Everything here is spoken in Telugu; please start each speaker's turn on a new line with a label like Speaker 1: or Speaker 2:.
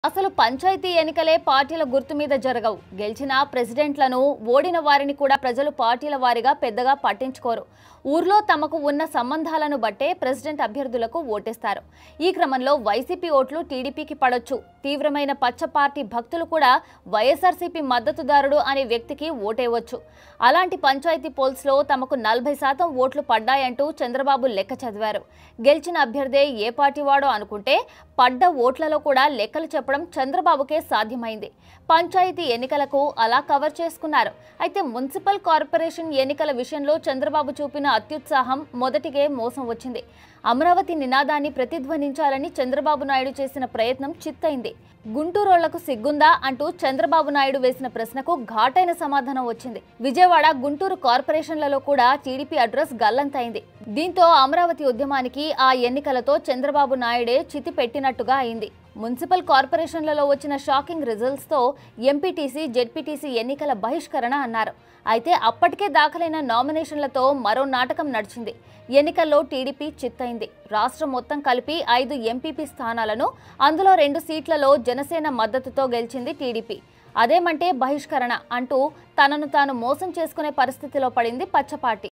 Speaker 1: అసలు పంచాయతీ ఎన్నికలే పార్టీల గుర్తు మీద జరగవు గెలిచిన ప్రెసిడెంట్లను ఓడిన వారిని కూడా ప్రజలు పార్టీల వారిగా పెద్దగా పట్టించుకోరు ఊర్లో తమకు ఉన్న సంబంధాలను బట్టే ప్రెసిడెంట్ అభ్యర్థులకు ఓటేస్తారు ఈ క్రమంలో వైసీపీ ఓట్లు టీడీపీకి పడొచ్చు తీవ్రమైన పచ్చ పార్టీ భక్తులు కూడా వైఎస్ఆర్సీపీ మద్దతుదారుడు అనే వ్యక్తికి ఓటేయవచ్చు అలాంటి పంచాయతీ పోల్స్లో తమకు నలభై శాతం ఓట్లు పడ్డాయంటూ చంద్రబాబు లెక్క చదివారు గెలిచిన అభ్యర్థే ఏ పార్టీ వాడో అనుకుంటే పడ్డ ఓట్లలో కూడా లెక్కలు చెప్పడం చంద్రబాబుకే సాధ్యమైంది పంచాయతీ ఎన్నికలకు అలా కవర్ చేసుకున్నారు అయితే మున్సిపల్ కార్పొరేషన్ ఎన్నికల విషయంలో చంద్రబాబు చూపిన అత్యుత్సాహం మొదటిగే మోసం వచ్చింది అమరావతి నినాదాన్ని ప్రతిధ్వనించాలని చంద్రబాబు నాయుడు చేసిన ప్రయత్నం చిత్తైంది గుంటూరోళ్లకు సిగ్గుందా అంటూ చంద్రబాబు నాయుడు వేసిన ప్రశ్నకు ఘాటైన సమాధానం వచ్చింది విజయవాడ గుంటూరు కార్పొరేషన్లలో కూడా టీడీపీ అడ్రస్ గల్లంతైంది దీంతో అమరావతి ఉద్యమానికి ఆ ఎన్నికలతో చంద్రబాబు నాయుడే చితి పెట్టినట్టుగా అయింది మున్సిపల్ కార్పొరేషన్లలో వచ్చిన షాకింగ్ రిజల్ట్స్తో ఎంపీటీసీ జెడ్పీటీసీ ఎన్నికల బహిష్కరణ అన్నారు అయితే అప్పటికే దాఖలైన నామినేషన్లతో మరో నాటకం నడిచింది ఎన్నికల్లో టీడీపీ చిత్తైంది రాష్ట్రం మొత్తం కలిపి ఐదు ఎంపీపీ స్థానాలను అందులో రెండు సీట్లలో జనసేన మద్దతుతో గెలిచింది టీడీపీ అదేమంటే బహిష్కరణ అంటూ తనను తాను మోసం చేసుకునే పరిస్థితిలో పడింది పచ్చపార్టీ